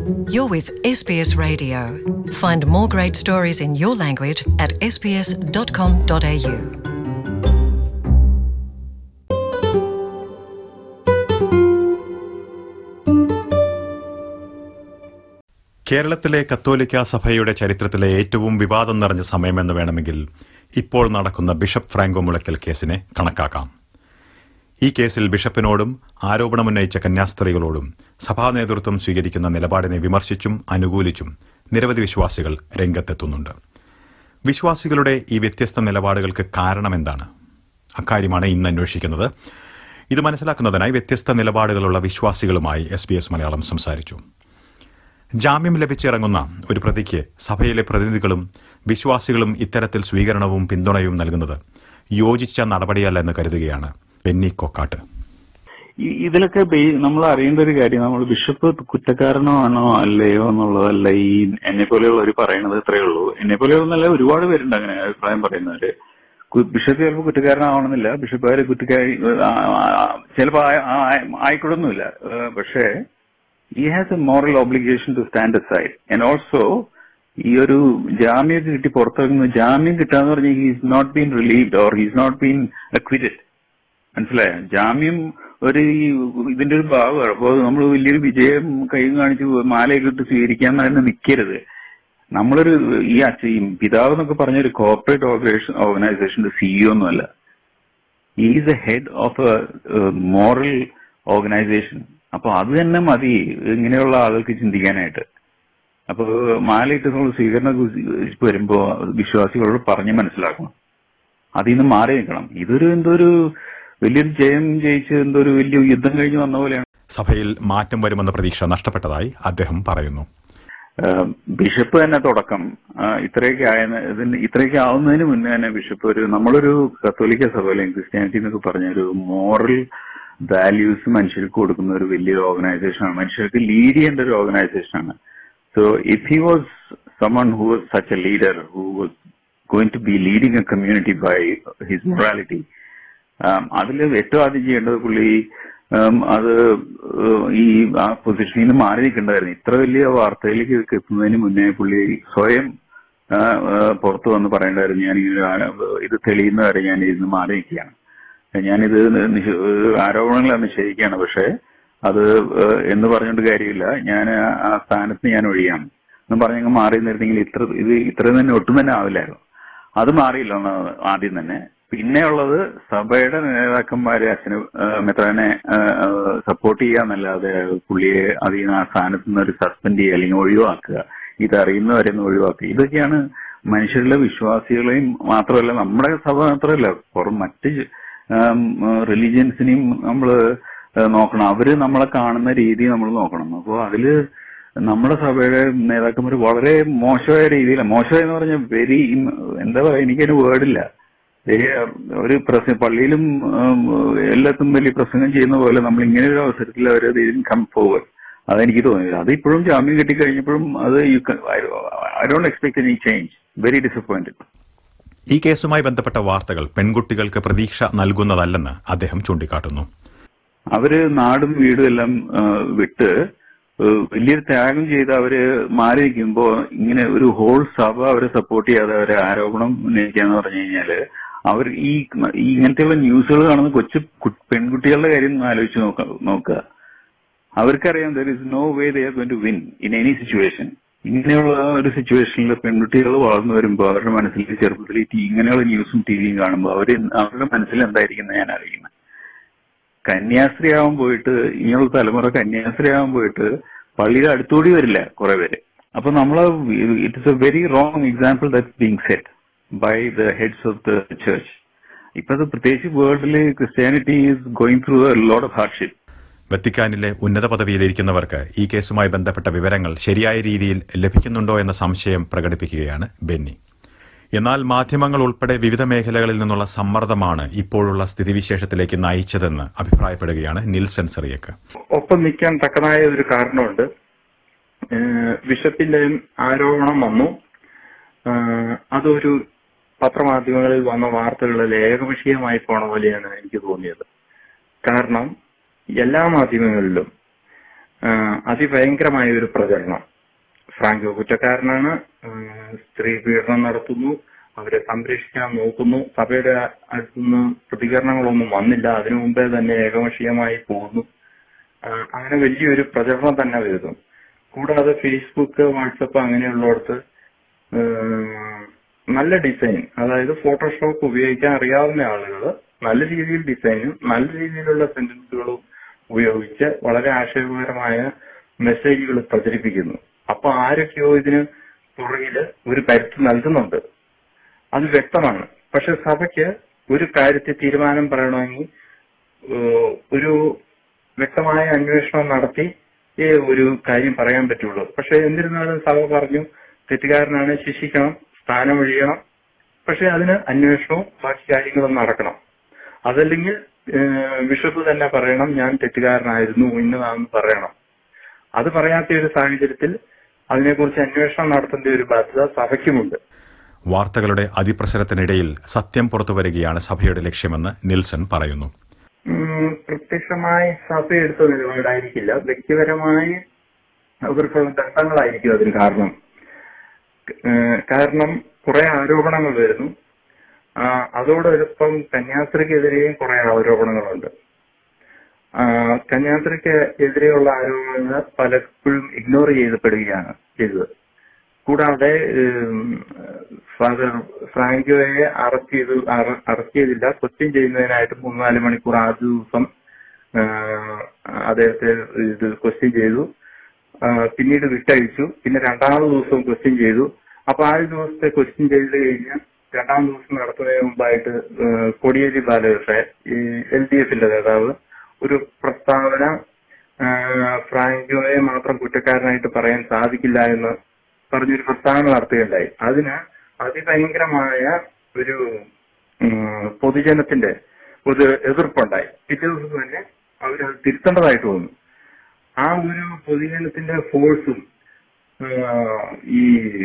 You're with SBS Radio. Find more great stories in your language at sbs.com.au. കേരളത്തിലെ കത്തോലിക്ക സഭയുടെ ചരിത്രത്തിലെ ഏറ്റവും വിവാദം നിറഞ്ഞ സമയമെന്ന് വേണമെങ്കിൽ ഇപ്പോൾ നടക്കുന്ന ബിഷപ്പ് ഫ്രാങ്കോ മുളയ്ക്കൽ കേസിനെ കണക്കാക്കാം ഈ കേസിൽ ബിഷപ്പിനോടും ആരോപണമുന്നയിച്ച കന്യാസ്ത്രീകളോടും സഭാ നേതൃത്വം സ്വീകരിക്കുന്ന നിലപാടിനെ വിമർശിച്ചും അനുകൂലിച്ചും നിരവധി വിശ്വാസികൾ രംഗത്തെത്തുന്നുണ്ട് വിശ്വാസികളുടെ ഈ വ്യത്യസ്ത നിലപാടുകൾക്ക് കാരണമെന്താണ് അക്കാര്യമാണ് ഇന്ന് അന്വേഷിക്കുന്നത് ഇത് മനസ്സിലാക്കുന്നതിനായി വ്യത്യസ്ത നിലപാടുകളുള്ള വിശ്വാസികളുമായി എസ് ബി എസ് മലയാളം സംസാരിച്ചു ജാമ്യം ലഭിച്ചിറങ്ങുന്ന ഒരു പ്രതിക്ക് സഭയിലെ പ്രതിനിധികളും വിശ്വാസികളും ഇത്തരത്തിൽ സ്വീകരണവും പിന്തുണയും നൽകുന്നത് യോജിച്ച നടപടിയല്ല എന്ന് കരുതുകയാണ് ബെന്നി കൊക്കാട്ട് ഈ- ഇതിലൊക്കെ ബേ- നമ്മൾ അറിയേണ്ട ഒരു കാര്യം നമ്മൾ ബിഷപ്പ് കുറ്റക്കാരനോ ആണോ അല്ലയോ എന്നുള്ളതല്ല ഈ എന്നെ പോലെയുള്ളവർ പറയണത് ഇത്രയേ ഉള്ളൂ എന്നെ പോലെയുള്ളതല്ല ഒരുപാട് പേരുണ്ട് അങ്ങനെ അഭിപ്രായം പറയുന്നവര് കു- ബിഷപ്പ് ചിലപ്പോൾ കുറ്റക്കാരനാവണമെന്നില്ല ബിഷപ്പുകാര് കുറ്റക്കാരി ചിലപ്പോൾ ആയിക്കൊള്ളൊന്നുമില്ല ഏഹ് പക്ഷേ he has a moral obligation to stand side and also ഈ ഒരു ജാമ്യം കിട്ടി പുറത്തിറങ്ങുന്ന ജാമ്യം കിട്ടാന്ന് പറഞ്ഞാൽ he's not been relieved or he's not been acquitted മനസ്സിലായോ ജാമ്യം ഒരു ഈ ഇതിന്റെ ഒരു ഭാഗമാണ് അപ്പോൾ നമ്മൾ വലിയൊരു വിജയം കൈ കാണിച്ച് മാലയൊക്കെ ഇട്ട് സ്വീകരിക്കാൻ തന്നെ നിൽക്കരുത് നമ്മളൊരു ഈ അച്ഛ ഈ പിതാവ് എന്നൊക്കെ പറഞ്ഞ ഒരു കോർപ്പറേറ്റ് ഓർഗനൈസേഷൻ ഓർഗനൈസേഷന്റെ സിഇഒ ഒന്നുമല്ല is a head of a moral organisation അപ്പൊ അത് തന്നെ മതി ഇങ്ങനെയുള്ള ആളുകൾക്ക് ചിന്തിക്കാനായിട്ട് അപ്പൊ മാലയിട്ട് നമ്മൾ സ്വീകരണ വരുമ്പോ വിശ്വാസികളോട് പറഞ്ഞ് മനസ്സിലാക്കണം അതിൽ നിന്ന് മാറി നിൽക്കണം ഇതൊരു എന്തോ ഒരു വലിയൊരു ജയം ജയിച്ച് എന്തോ ഒരു വലിയ യുദ്ധം കഴിഞ്ഞ് വന്ന പോലെയാണ് സഭയിൽ മാറ്റം വരുമെന്ന പ്രതീക്ഷ നഷ്ടപ്പെട്ടതായി അദ്ദേഹം പറയുന്നു ആഹ് ബിഷപ്പ് തന്നെ തുടക്കം ആഹ് ഇത്രയൊക്കെ ആയെന്ന് ഇതിന് ഇത്രയൊക്കെ ആവുന്നതിന് മുന്നേ തന്നെ ബിഷപ്പ് ഒരു നമ്മളൊരു കത്തോലിക്ക സഭ അല്ലെങ്കിൽ ക്രിസ്ത്യാനിറ്റി എന്നൊക്കെ പറഞ്ഞ ഒരു മോറൽ വാല്യൂസ് മനുഷ്യർക്ക് കൊടുക്കുന്ന ഒരു വലിയൊരു ഓർഗനൈസേഷനാണ് മനുഷ്യർക്ക് ലീഡ് ചെയ്യേണ്ട ഒരു ഓർഗനൈസേഷനാണ് so if he was someone who was such a leader who was going to be leading a community by his morality അതിൽ ഏറ്റവും ആദ്യം ചെയ്യേണ്ടത് പുള്ളി ഉം, അത് ഏഹ്, ഈ ആ പൊസിഷനിൽ നിന്ന് മാറി നിൽക്കേണ്ടതായിരുന്നു ഇത്ര വലിയ വാർത്തയിലേക്ക് എത്തുന്നതിന് മുന്നേ പുള്ളി സ്വയം ആ, ആ, പുറത്തു വന്ന് പറയേണ്ടതായിരുന്നു ഞാൻ ഇത് തെളിയുന്ന വരെ ഞാൻ ഇതിന് മാറി നിൽക്കുകയാണ് ഞാനിത് നിഷ- ആരോപണങ്ങളെ നിഷേധിക്കുകയാണ് പക്ഷേ അത് ഏഹ്, എന്ന് പറഞ്ഞുകൊണ്ട് കാര്യമില്ല ഞാൻ ആ- ആ സ്ഥാനത്ത് ഞാൻ ഒഴിയാണ് എന്ന് പറഞ്ഞങ്ങ് മാറി നിന്നിരുന്നെങ്കിൽ ഇത്ര ഇത് ഇത്ര തന്നെ ഒട്ടും തന്നെ ആവില്ലായിരുന്നു അത് മാറിയില്ല ഒന്ന് ആദ്യം തന്നെ പിന്നെ ഉള്ളത് സഭയുടെ നേതാക്കന്മാരെ അച്ഛന് മെത്രാനെ സപ്പോർട്ട് ചെയ്യാന്നല്ലാതെ പുള്ളിയെ അതിൽ നിന്ന് ആ സ്ഥാനത്ത് നിന്ന് ഒരു സസ്പെൻഡ് ചെയ്യുക അല്ലെങ്കിൽ ഒഴിവാക്കുക ഇത് അറിയുന്നവരെ ഒന്ന് ഒഴിവാക്കുക ഇതൊക്കെയാണ് മനുഷ്യരിലെ വിശ്വാസികളെയും മാത്രമല്ല നമ്മുടെ സഭ മാത്രമല്ല പുറം മറ്റ് റിലീജിയൻസിനെയും നമ്മൾ നോക്കണം അവര് നമ്മളെ കാണുന്ന രീതി നമ്മൾ നോക്കണം അപ്പോൾ അതില് നമ്മുടെ സഭയുടെ നേതാക്കന്മാർ വളരെ മോശമായ രീതിയിൽ മോശമായി എന്ന് പറഞ്ഞാൽ വെരി എന്താ പറയാ എനിക്കതിന് വേർഡില്ല ദേ, ഒരു പ്രസ പള്ളിയിലും ഉം, എല്ലാത്തും വലിയ പ്രസംഗം ചെയ്യുന്ന പോലെ നമ്മൾ ഇങ്ങനെ ഒരു അവസരത്തിൽ അവർ കം ഫോർവേഡ് അതെനിക്ക് തോന്നിയത് അത് ഇപ്പോഴും ജാമ്യം കിട്ടിക്കഴിഞ്ഞപ്പോഴും അത് I don't expect any change very disappointed ഈ കേസുമായി ബന്ധപ്പെട്ട വാർത്തകൾ പെൺകുട്ടികൾക്ക് പ്രതീക്ഷ നൽകുന്നതല്ലെന്ന് അദ്ദേഹം ചൂണ്ടിക്കാട്ടുന്നു അവര് നാടും വീടും എല്ലാം ആ, വിട്ട് ഏഹ്, വലിയൊരു ത്യാഗം ചെയ്ത് അവര് മാറി നിൽക്കുമ്പോ ഇങ്ങനെ ഒരു ഹോൾ സഭ അവരെ സപ്പോർട്ട് ചെയ്യാതെ അവരെ ആരോപണം ഉന്നയിക്കാന്ന് പറഞ്ഞു കഴിഞ്ഞാല് അവർ ഈ ഈ ഇങ്ങനത്തെയുള്ള ന്യൂസുകൾ കാണുന്ന കൊച്ചു കു- പെൺകുട്ടികളുടെ കാര്യം ഒന്ന് ആലോചിച്ച് നോക്ക നോക്കുക അവർക്കറിയാം there is no way they are going to win in any situation ഇങ്ങനെയുള്ള ഒരു സിറ്റുവേഷനിൽ പെൺകുട്ടികൾ വളർന്നു വരുമ്പോൾ അവരുടെ മനസ്സിൽ ചെറുപ്പത്തിൽ ഈ ടി- ഇങ്ങനെയുള്ള ന്യൂസും ടിവിയും കാണുമ്പോൾ അവര് അവരുടെ മനസ്സിൽ എന്തായിരിക്കുന്നത് ഞാൻ അറിയുന്നത് കന്യാസ്ത്രീ ആവാൻ പോയിട്ട് ഇങ്ങനെയുള്ള തലമുറ കന്യാസ്ത്രീ ആവാൻ പോയിട്ട് പള്ളിയുടെ അടുത്തുകൂടി വരില്ല കുറെ പേര് അപ്പൊ നമ്മൾ it is a very wrong example that being set by the heads of the church ഇപ്പോഴത്തെ പ്രത്യേകിച്ച് വേൾഡിൽ Christianity is going through a lot of hardship വത്തിക്കാനിലെ ഉന്നത പദവിയിലിരിക്കുന്നവർക്ക് ഈ കേസുമായി ബന്ധപ്പെട്ട വിവരങ്ങൾ ശരിയായ രീതിയിൽ ലഭിക്കുന്നുണ്ടോ എന്ന സംശയം പ്രകടിപ്പിക്കുകയാണ് ബെന്നി എന്നാൽ മാധ്യമങ്ങൾ ഉൾപ്പെടെ വിവിധ മേഖലകളിൽ നിന്നുള്ള സമ്മർദ്ദമാണ് ഇപ്പോഴുള്ള സ്ഥിതിവിശേഷത്തിലേക്ക് നയിച്ചതെന്ന് അഭിപ്രായപ്പെടുകയാണ് നിൽസൺ സെറിയക്ക് ഒപ്പം നിൽക്കാൻ തക്കതായ ഒരു കാരണമുണ്ട് ഏഹ് ബിഷപ്പിന്റെ ആരോപണം വന്നു ഏഹ് അതൊരു പത്രമാധ്യമങ്ങളിൽ വന്ന വാർത്തകളിൽ ഏകപക്ഷീയമായി പോണ പോലെയാണ് എനിക്ക് തോന്നിയത് കാരണം എല്ലാ മാധ്യമങ്ങളിലും ആ, അതിഭയങ്കരമായ ഒരു പ്രചരണം ഫ്രാങ്കോ കുറ്റക്കാരനാണ് ആ, സ്ത്രീ പീഡനം നടത്തുന്നു അവരെ സംരക്ഷിക്കാൻ നോക്കുന്നു സഭയുടെ അടുത്തുനിന്ന് പ്രതികരണങ്ങളൊന്നും വന്നില്ല അതിനു മുമ്പേ തന്നെ ഏകപക്ഷീയമായി പോകുന്നു ആ, അങ്ങനെ വലിയൊരു പ്രചരണം തന്നെ വരുന്നു കൂടാതെ ഫേസ്ബുക്ക് വാട്സപ്പ് അങ്ങനെയുള്ളിടത്ത് ഏഹ്, നല്ല ഡിസൈൻ അതായത് ഫോട്ടോഷോപ്പ് ഉപയോഗിക്കാൻ അറിയാവുന്ന ആളുകൾ നല്ല രീതിയിൽ ഡിസൈനും നല്ല രീതിയിലുള്ള സെന്റൻസുകളും ഉപയോഗിച്ച് വളരെ ആശയപരമായ മെസ്സേജുകൾ പ്രചരിപ്പിക്കുന്നു അപ്പൊ ആരൊക്കെയോ ഇതിന് പുറകില് ഒരു കരുത്ത് നൽകുന്നുണ്ട് അത് വ്യക്തമാണ് പക്ഷെ സഭയ്ക്ക് ഒരു കാര്യത്തിൽ തീരുമാനം പറയണമെങ്കിൽ ഏഹ്, ഒരു വ്യക്തമായ അന്വേഷണം നടത്തി ഈ ഒരു കാര്യം പറയാൻ പറ്റുള്ളൂ പക്ഷെ എന്നിരുന്നാലും സഭ പറഞ്ഞു തെറ്റുകാരനാണ് ശിക്ഷിക്കണം സ്ഥാനം ഒഴിയണം പക്ഷെ അതിന് അന്വേഷണവും ബാക്കി കാര്യങ്ങളും നടക്കണം അതല്ലെങ്കിൽ ഏഹ്, ബിഷപ്പ് തന്നെ പറയണം ഞാൻ തെറ്റുകാരനായിരുന്നു ഇന്നതാണെന്ന് പറയണം അത് പറയാത്ത ഒരു സാഹചര്യത്തിൽ അതിനെക്കുറിച്ച് അന്വേഷണം നടത്തേണ്ട ഒരു ബാധ്യത സഭയ്ക്കുമുണ്ട് വാർത്തകളുടെ അതിപ്രസരത്തിനിടയിൽ സത്യം പുറത്തുവരികയാണ് സഭയുടെ ലക്ഷ്യമെന്ന് നിൽസൺ പറയുന്നു ഉം, പ്രത്യക്ഷമായി സഭ എടുത്ത നിലപാടായിരിക്കില്ല വ്യക്തിപരമായി അവർക്കുള്ള ഘട്ടങ്ങളായിരിക്കും അതിന് കാരണം ഏഹ് കാരണം കുറെ ആരോപണങ്ങൾ വരുന്നു ആ, അതോടൊപ്പം കന്യാസ്ത്രീക്കെതിരെയും കുറെ ആരോപണങ്ങളുണ്ട് ആ, കന്യാസ്ത്രീക്ക് എതിരെയുള്ള ആരോപണങ്ങൾ പലപ്പോഴും ഇഗ്നോർ ചെയ്യപ്പെടുകയാണ് ചെയ്തത് കൂടാതെ ഉം, ഫാദർ ഫ്രാങ്കോയെ അറസ്റ്റ് ചെയ്തു അറ- അറസ്റ്റ് ചെയ്തില്ല ക്വസ്റ്റ്യൻ ചെയ്യുന്നതിനായിട്ട് മൂന്നാല് മണിക്കൂർ ആദ്യ ദിവസം ആ, അദ്ദേഹത്തെ ഇത് ക്വസ്റ്റ്യൻ ചെയ്തു ആ, പിന്നീട് വിട്ടയച്ചു പിന്നെ രണ്ടാമത് ദിവസവും ക്വസ്റ്റ്യൻ ചെയ്തു അപ്പൊ ആദ്യ ദിവസത്തെ ക്വസ്റ്റ്യൻ ചെയ്ത് കഴിഞ്ഞ് രണ്ടാം ദിവസം നടത്തുന്നതിന് മുമ്പായിട്ട് ആ, കോടിയേരി ബാലകൃഷ്ണൻ ഈ എൽ ഡി എഫിന്റെ നേതാവ് ഒരു പ്രസ്താവന ആ, ഫ്രാങ്കോയെ മാത്രം കുറ്റക്കാരനായിട്ട് പറയാൻ സാധിക്കില്ല എന്ന് പറഞ്ഞൊരു പ്രസ്താവന നടത്തുകയുണ്ടായി അതിന് അതിഭയങ്കരമായ ഒരു ഉം, പൊതുജനത്തിന്റെ ഒരു എതിർപ്പുണ്ടായി പിറ്റേ ദിവസം തന്നെ അവരത് തിരുത്തേണ്ടതായിട്ട് വന്നു ആ ഒരു പൊതുജനത്തിന്റെ ഫോഴ്സും ഈ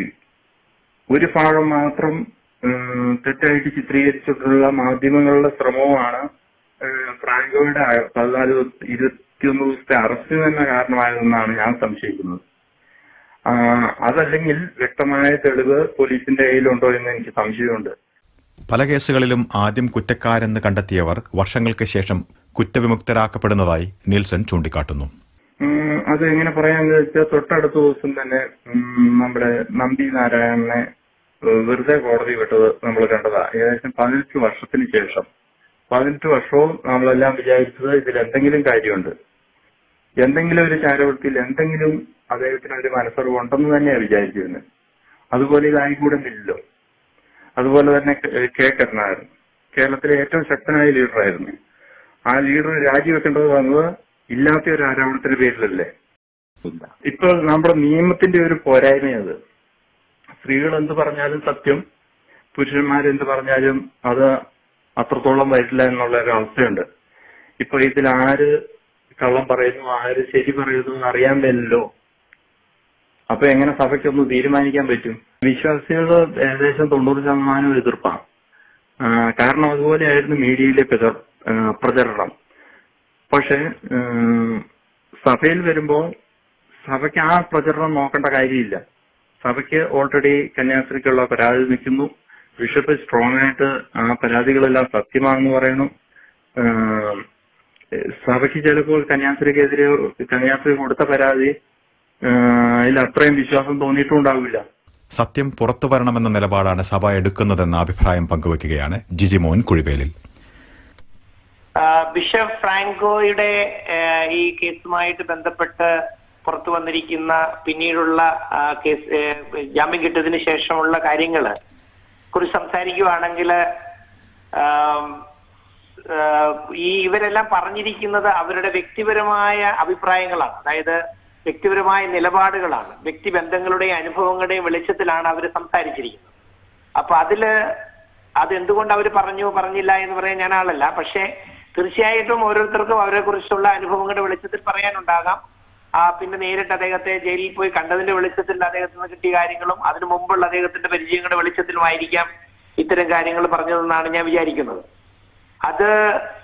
ഒരു ഭാഗം മാത്രം ഉം, തെറ്റായിട്ട് ചിത്രീകരിച്ചിട്ടുള്ള മാധ്യമങ്ങളുടെ ശ്രമവുമാണ് ഉം, ഫ്രാങ്കോയുടെ അ- പതിനാല് ദിവസ- ഇരുപത്തിയൊന്ന് ദിവസത്തെ അറസ്റ്റ് തന്നെ കാരണമായതെന്നാണ് ഞാൻ സംശയിക്കുന്നത് ആ, അതല്ലെങ്കിൽ വ്യക്തമായ തെളിവ് പോലീസിന്റെ കയ്യിലുണ്ടോ എന്ന് എനിക്ക് സംശയമുണ്ട് പല കേസുകളിലും ആദ്യം കുറ്റക്കാരെന്ന് കണ്ടെത്തിയവർ വർഷങ്ങൾക്ക് ശേഷം കുറ്റവിമുക്തരാക്കപ്പെടുന്നതായി നിൽസൺ ചൂണ്ടിക്കാട്ടുന്നു ഉം, അത് എങ്ങനെ പറയാന്ന് വെച്ചാൽ തൊട്ടടുത്ത ദിവസം തന്നെ ഉം, നമ്മുടെ നമ്പി നാരായണനെ ഏഹ്, വെറുതെ കോടതി വിട്ടത് നമ്മൾ കണ്ടതാ ഏകദേശം പതിനെട്ട് വർഷത്തിന് ശേഷം പതിനെട്ട് വർഷവും നമ്മളെല്ലാം വിചാരിച്ചത് ഇതിൽ എന്തെങ്കിലും കാര്യമുണ്ട് എന്തെങ്കിലും ഒരു ചാരവൃത്തിയിൽ എന്തെങ്കിലും അദ്ദേഹത്തിന് ഒരു മനസ്സറിവ് ഉണ്ടെന്ന് തന്നെയാണ് വിചാരിച്ചിരുന്നത് അതുപോലെ ഇതായിക്കൂടുന്നില്ലല്ലോ അതുപോലെ തന്നെ കെ- കെ കരുണാകരൻ കേരളത്തിലെ ഏറ്റവും ശക്തനായ ലീഡറായിരുന്നു ആ ലീഡർ രാജിവെക്കേണ്ടത് വന്നത് ഇല്ലാത്ത ഒരു ആരോപണത്തിന്റെ പേരിലല്ലേ ഇപ്പൊ നമ്മുടെ നിയമത്തിന്റെ ഒരു പോരായ്മയത് സ്ത്രീകൾ എന്ത് പറഞ്ഞാലും സത്യം പുരുഷന്മാരെന്ത് പറഞ്ഞാലും അത് അത്രത്തോളം വരില്ല എന്നുള്ള ഒരു അവസ്ഥയുണ്ട് ഇപ്പൊ ഇതിൽ ആര് കള്ളം പറയുന്നു ആര് ശരി പറയുന്നു എന്ന് അറിയാൻ പറ്റില്ലല്ലോ അപ്പൊ എങ്ങനെ സഭയ്ക്കൊന്ന് തീരുമാനിക്കാൻ പറ്റും വിശ്വാസികൾ ഏകദേശം തൊണ്ണൂറ് ശതമാനം എതിർപ്പാണ് ആ, കാരണം അതുപോലെയായിരുന്നു മീഡിയയിലെ പ്രചർ- ആ, പ്രചരണം പക്ഷെ ഉം, സഭയിൽ വരുമ്പോൾ സഭയ്ക്ക് ആ പ്രചരണം നോക്കേണ്ട കാര്യമില്ല സഭയ്ക്ക് ഓൾറെഡി കന്യാസ്ത്രീക്കുള്ള പരാതി നിൽക്കുന്നു ബിഷപ്പ് സ്ട്രോങ് ആയിട്ട് ആ പരാതികളെല്ലാം സത്യമാണെന്ന് പറയുന്നു ഉം, സഭയ്ക്ക് ചിലപ്പോൾ കന്യാസ്ത്രീക്കെതിരെ കന്യാസ്ത്രീ കൊടുത്ത പരാതി അതിൽ അത്രയും വിശ്വാസം തോന്നിയിട്ടുണ്ടാവില്ല സത്യം പുറത്തു വരണമെന്ന നിലപാടാണ് സഭ എടുക്കുന്നതെന്ന അഭിപ്രായം പങ്കുവയ്ക്കുകയാണ് ജിജിമോൻ കുഴിവേലിൽ ആ, ബിഷപ്പ് ഫ്രാങ്കോയുടെ ആ, ഈ കേസുമായിട്ട് ബന്ധപ്പെട്ട് പുറത്തു വന്നിരിക്കുന്ന പിന്നീടുള്ള ആ, കേസ് ഏ, ജാമ്യം കിട്ടിയതിനു ശേഷമുള്ള കാര്യങ്ങള് കുറിച്ച് സംസാരിക്കുവാണെങ്കിൽ ഈ ഇവരെല്ലാം പറഞ്ഞിരിക്കുന്നത് അവരുടെ വ്യക്തിപരമായ അഭിപ്രായങ്ങളാണ് അതായത് വ്യക്തിപരമായ നിലപാടുകളാണ് വ്യക്തിബന്ധങ്ങളുടെയും അനുഭവങ്ങളുടെയും വെളിച്ചത്തിലാണ് അവർ സംസാരിച്ചിരിക്കുന്നത് അപ്പൊ അതില് അതെന്തുകൊണ്ട് അവർ പറഞ്ഞു പറഞ്ഞില്ല എന്ന് പറയാൻ ഞാൻ ആളല്ല പക്ഷേ തീർച്ചയായിട്ടും ഓരോരുത്തർക്കും അവരെ കുറിച്ചുള്ള അനുഭവങ്ങളുടെ വെളിച്ചത്തിൽ പറയാനുണ്ടാകാം ആ പിന്നെ നേരിട്ട് അദ്ദേഹത്തെ ജയിലിൽ പോയി കണ്ടതിന്റെ വെളിച്ചത്തിൽ അദ്ദേഹത്തിന് കിട്ടിയ കാര്യങ്ങളും അതിനു മുമ്പുള്ള അദ്ദേഹത്തിന്റെ പരിചയങ്ങളുടെ വെളിച്ചത്തിലുമായിരിക്കാം ഇത്തരം കാര്യങ്ങൾ പറഞ്ഞതെന്നാണ് ഞാൻ വിചാരിക്കുന്നത് അത്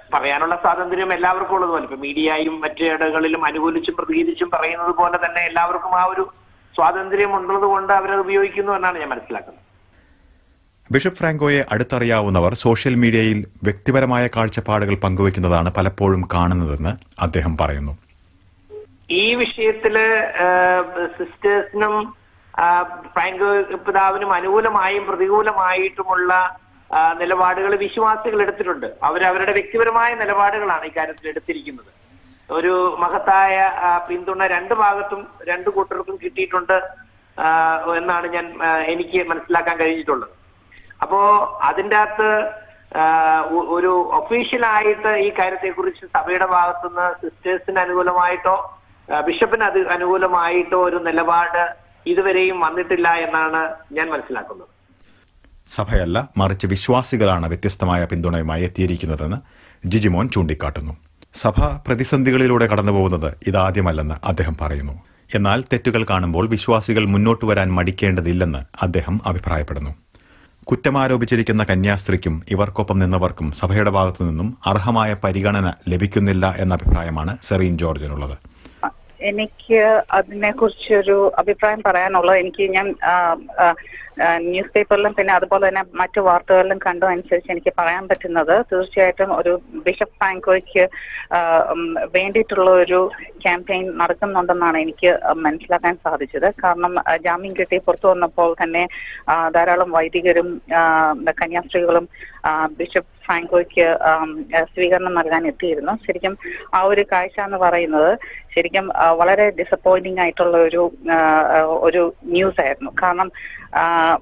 പറയാനുള്ള സ്വാതന്ത്ര്യം എല്ലാവർക്കും ഉള്ളതുപോലെ ഇപ്പൊ മീഡിയയും മറ്റു ഇടങ്ങളിലും അനുകൂലിച്ചും പ്രതികരിച്ചും പറയുന്നത് പോലെ തന്നെ എല്ലാവർക്കും ആ ഒരു സ്വാതന്ത്ര്യം ഉള്ളത് കൊണ്ട് അവരത് ഉപയോഗിക്കുന്നു എന്നാണ് ഞാൻ മനസ്സിലാക്കുന്നത് ബിഷപ്പ് ഫ്രാങ്കോയെ അടുത്തറിയാവുന്നവർ സോഷ്യൽ മീഡിയയിൽ വ്യക്തിപരമായ കാഴ്ചപ്പാടുകൾ പങ്കുവയ്ക്കുന്നതാണ് പലപ്പോഴും കാണുന്നതെന്ന് അദ്ദേഹം പറയുന്നു ഈ വിഷയത്തില് സിസ്റ്റേഴ്സിനും ഫ്രാങ്കോ പിതാവിനും അനുകൂലമായും പ്രതികൂലമായിട്ടുമുള്ള ആ, നിലപാടുകൾ വിശ്വാസികൾ എടുത്തിട്ടുണ്ട് അവർ അവരുടെ വ്യക്തിപരമായ നിലപാടുകളാണ് ഇക്കാര്യത്തിൽ എടുത്തിരിക്കുന്നത് ഒരു മഹത്തായ ആ, പിന്തുണ രണ്ട് ഭാഗത്തും രണ്ട് കൂട്ടർക്കും കിട്ടിയിട്ടുണ്ട് ആ, എന്നാണ് ഞാൻ ആ, എനിക്ക് മനസ്സിലാക്കാൻ കഴിഞ്ഞിട്ടുള്ളത് അപ്പോ അതിൻ്റെ അകത്ത് ആ, ഒ- ഒരു ഒഫീഷ്യലായിട്ട് ഈ കാര്യത്തെക്കുറിച്ച് സഭയുടെ ഭാഗത്തുനിന്ന് സിസ്റ്റേഴ്സിന് അനുകൂലമായിട്ടോ ആ, ബിഷപ്പിന് അത് അനുകൂലമായിട്ടോ ഒരു നിലപാട് ഇതുവരെയും വന്നിട്ടില്ല എന്നാണ് ഞാൻ മനസ്സിലാക്കുന്നത് സഭയല്ല മറിച്ച് വിശ്വാസികളാണ് വ്യത്യസ്തമായ പിന്തുണയുമായി എത്തിയിരിക്കുന്നതെന്ന് ജിജിമോൻ ചൂണ്ടിക്കാട്ടുന്നു സഭ പ്രതിസന്ധികളിലൂടെ കടന്നുപോകുന്നത് ഇതാദ്യമല്ലെന്ന് അദ്ദേഹം പറയുന്നു എന്നാൽ തെറ്റുകൾ കാണുമ്പോൾ വിശ്വാസികൾ മുന്നോട്ട് വരാൻ മടിക്കേണ്ടതില്ലെന്ന് അദ്ദേഹം അഭിപ്രായപ്പെടുന്നു കുറ്റമാരോപിച്ചിരിക്കുന്ന കന്യാസ്ത്രീക്കും ഇവർക്കൊപ്പം നിന്നവർക്കും സഭയുടെ ഭാഗത്തു നിന്നും അർഹമായ പരിഗണന ലഭിക്കുന്നില്ല എന്ന അഭിപ്രായമാണ് സെറീൻ ജോർജിനുള്ളത് എനിക്ക് അതിനെ കുറിച്ചൊരു അഭിപ്രായം പറയാനുള്ളത് എനിക്ക് ഞാൻ ആ, ആ, ആ, ന്യൂസ് പേപ്പറിലും പിന്നെ അതുപോലെ തന്നെ മറ്റു വാർത്തകളിലും കണ്ടതനുസരിച്ച് എനിക്ക് പറയാൻ പറ്റുന്നത് തീർച്ചയായിട്ടും ഒരു ബിഷപ്പ് ഫ്രാങ്കോയ്ക്ക് ആ, ഉം, വേണ്ടിയിട്ടുള്ള ഒരു ക്യാമ്പയിൻ നടക്കുന്നുണ്ടെന്നാണ് എനിക്ക് മനസ്സിലാക്കാൻ സാധിച്ചത് കാരണം ആ, ജാമ്യം കിട്ടി പുറത്തു വന്നപ്പോൾ തന്നെ ആ, ധാരാളം വൈദികരും ആ, കന്യാസ്ത്രീകളും ആ, ബിഷപ്പ് ഫ്രാങ്കോയ്ക്ക് ആം, ആ, സ്വീകരണം നൽകാൻ എത്തിയിരുന്നു ശരിക്കും ആ ഒരു കാഴ്ച എന്ന് പറയുന്നത് ശരിക്കും ആ, വളരെ ഡിസപ്പോയിന്റിംഗ് ആയിട്ടുള്ള ഒരു ആ, ആ, ഒരു ന്യൂസ് ആയിരുന്നു കാരണം ആ,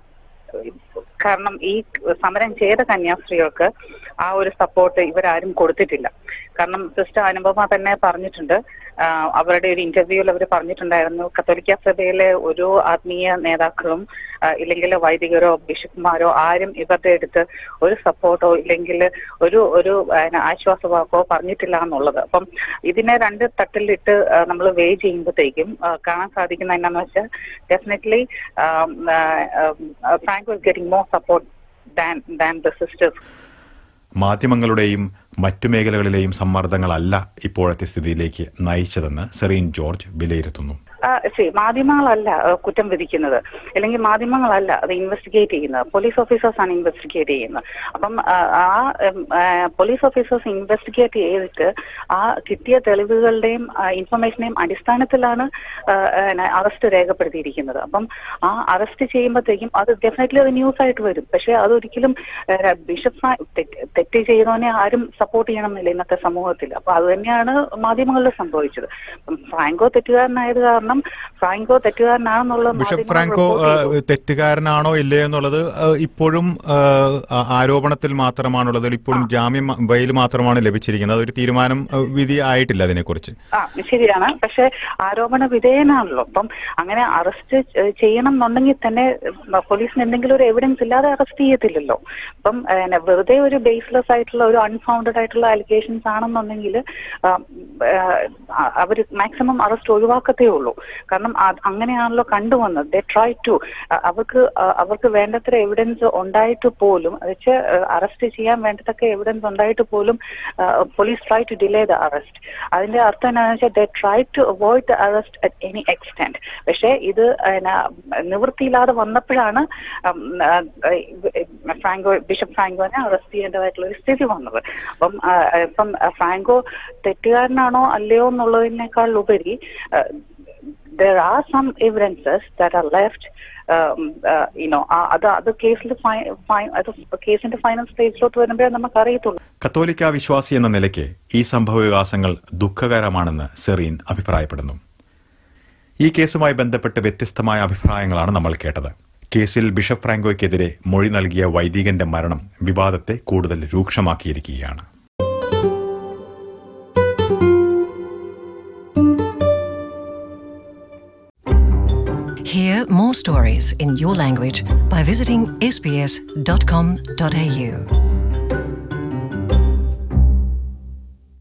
കാരണം ഈ സമരം ചെയ്ത കന്യാസ്ത്രീകൾക്ക് ആ ഒരു സപ്പോർട്ട് ഇവരാരും കൊടുത്തിട്ടില്ല കാരണം സിസ്റ്റർ അനുപമ തന്നെ പറഞ്ഞിട്ടുണ്ട് ആ, അവരുടെ ഒരു ഇന്റർവ്യൂവിൽ അവർ പറഞ്ഞിട്ടുണ്ടായിരുന്നു കത്തോലിക്ക സഭയിലെ ഒരു ആത്മീയ നേതാക്കളും ആ, ഇല്ലെങ്കിൽ വൈദികരോ ബിഷപ്പുമാരോ ആരും ഇവരുടെ അടുത്ത് ഒരു സപ്പോർട്ടോ ഇല്ലെങ്കിൽ ഒരു ഒരു പിന്നെ, ആശ്വാസവാക്കോ പറഞ്ഞിട്ടില്ല എന്നുള്ളത് അപ്പം ഇതിനെ രണ്ട് തട്ടിലിട്ട് നമ്മൾ വേ ചെയ്യുമ്പോഴത്തേക്കും ആ, കാണാൻ സാധിക്കുന്ന എന്നാന്ന് വെച്ചാൽ definitely Frank was getting more support than than the sisters മാധ്യമങ്ങളുടെയും മറ്റു മേഖലകളിലെയും സമ്മർദ്ദങ്ങളല്ല ഇപ്പോഴത്തെ സ്ഥിതിയിലേക്ക് നയിച്ചതെന്ന് സെറീൻ ജോർജ് വിലയിരുത്തുന്നു ആ, ശരി മാധ്യമങ്ങളല്ല ആ, കുറ്റം വിധിക്കുന്നത് അല്ലെങ്കിൽ മാധ്യമങ്ങളല്ല അത് ഇൻവെസ്റ്റിഗേറ്റ് ചെയ്യുന്നത് പോലീസ് ഓഫീസേഴ്സ് ആണ് ഇൻവെസ്റ്റിഗേറ്റ് ചെയ്യുന്നത് അപ്പം ആ, ആ ഉം, ആ, പോലീസ് ഓഫീസേഴ്സ് ഇൻവെസ്റ്റിഗേറ്റ് ചെയ്തിട്ട് ആ കിട്ടിയ തെളിവുകളുടെയും ഇൻഫർമേഷന്റെയും അടിസ്ഥാനത്തിലാണ് അറസ്റ്റ് രേഖപ്പെടുത്തിയിരിക്കുന്നത് അപ്പം ആ അറസ്റ്റ് ചെയ്യുമ്പോഴത്തേക്കും അത് ഡെഫിനറ്റ്ലി അത് ന്യൂസ് ആയിട്ട് വരും പക്ഷെ അതൊരിക്കലും ആ, ബിഷപ്പ് ഫ്രാ- തെറ്റ് തെറ്റ് ചെയ്തവനെ ആരും സപ്പോർട്ട് ചെയ്യണമെന്നില്ല ഇന്നത്തെ സമൂഹത്തിൽ അപ്പൊ അത് തന്നെയാണ് മാധ്യമങ്ങളിൽ സംഭവിച്ചത് അപ്പം ഫ്രാങ്കോ തെറ്റുകാരനായത് കാരണം ഫ്രാങ്കോ തെറ്റുകാരനാണെന്നുള്ള ബിഷപ്പ് മാധ്യമങ്ങൾ ഫ്രാങ്കോ report ചെയ്തു. ആ, തെറ്റുകാരനാണോ ഇല്ലേ എന്നുള്ളത് ആ, ഇപ്പോഴും ആ, ആ- ആരോപണത്തിൽ മാത്രമാണുള്ളത് ഇപ്പോഴും ജാമ്യം ബെയിൽ മാത്രമാണ് ലഭിച്ചിരിക്കുന്നത് അതൊരു തീരുമാനം ആ, വിധി ആയിട്ടില്ല അതിനെക്കുറിച്ച് ആ ശരിയാണ് പക്ഷെ ആരോപണ വിധേയനാണല്ലോ അപ്പം അങ്ങനെ അറസ്റ്റ് ചെയ്യണം എന്നുണ്ടെങ്കിൽ തന്നെ ഉം, പോലീസിന് എന്തെങ്കിലും ഒരു എവിഡൻസ് ഇല്ലാതെ അറസ്റ്റ് ചെയ്യത്തില്ലല്ലോ അപ്പം ഏഹ്, വെറുതെ ഒരു ബേസ്ലെസ് ആയിട്ടുള്ള ഒരു അൺഫൗണ്ടഡ് ആയിട്ടുള്ള അലിഗേഷൻസ് ആണെന്നുണ്ടെങ്കിൽ അവർ മാക്സിമം അറസ്റ്റ് ഒഴിവാക്കത്തേ ഉള്ളൂ കാരണം അത് അങ്ങനെയാണല്ലോ കണ്ടുവന്നത് ദേ ട്രൈ ടു അവർക്ക് ആ, അവർക്ക് വേണ്ടത്ര എവിഡൻസ് ഉണ്ടായിട്ട് പോലും വെച്ച് അറസ്റ്റ് ചെയ്യാൻ വേണ്ടത്തക്ക എവിഡൻസ് ഉണ്ടായിട്ട് പോലും police try to delay the arrest അതിന്റെ അർത്ഥം എന്താണെന്ന് വെച്ചാൽ they try to avoid the arrest at any extent പക്ഷേ ഇത് പിന്നെ, നിവൃത്തിയില്ലാതെ വന്നപ്പോഴാണ് ഉം, ആ, ഈ ഫ്രാങ്കോ ബിഷപ്പ് ഫ്രാങ്കോനെ അറസ്റ്റ് ചെയ്യേണ്ടതായിട്ടുള്ള ഒരു സ്ഥിതി വന്നത് അപ്പം ആ, ഇപ്പം ഫ്രാങ്കോ തെറ്റുകാരനാണോ അല്ലയോ എന്നുള്ളതിനേക്കാൾ ഉപരി there are some evidences that are left um, uh, you know ആ- അത് അത് കേസിൽ അത് കേസിന്റെ ഫൈനൽ സ്റ്റേജിലോട്ട് വരുമ്പോഴേ നമുക്ക് അറിയത്തുള്ളൂ കത്തോലിക്ക വിശ്വാസി എന്ന നിലയ്ക്ക് ഈ സംഭവവികാസങ്ങൾ ദുഃഖകരമാണെന്ന് സെറീൻ അഭിപ്രായപ്പെടുന്നു ഈ കേസുമായി ബന്ധപ്പെട്ട് വ്യത്യസ്തമായ അഭിപ്രായങ്ങളാണ് നമ്മൾ കേട്ടത് കേസിൽ ബിഷപ്പ് ഫ്രാങ്കോയ്ക്കെതിരെ മൊഴി നൽകിയ വൈദികന്റെ മരണം വിവാദത്തെ കൂടുതൽ രൂക്ഷമാക്കിയിരിക്കുകയാണ് Hear more stories in your language by visiting sbs.com.au.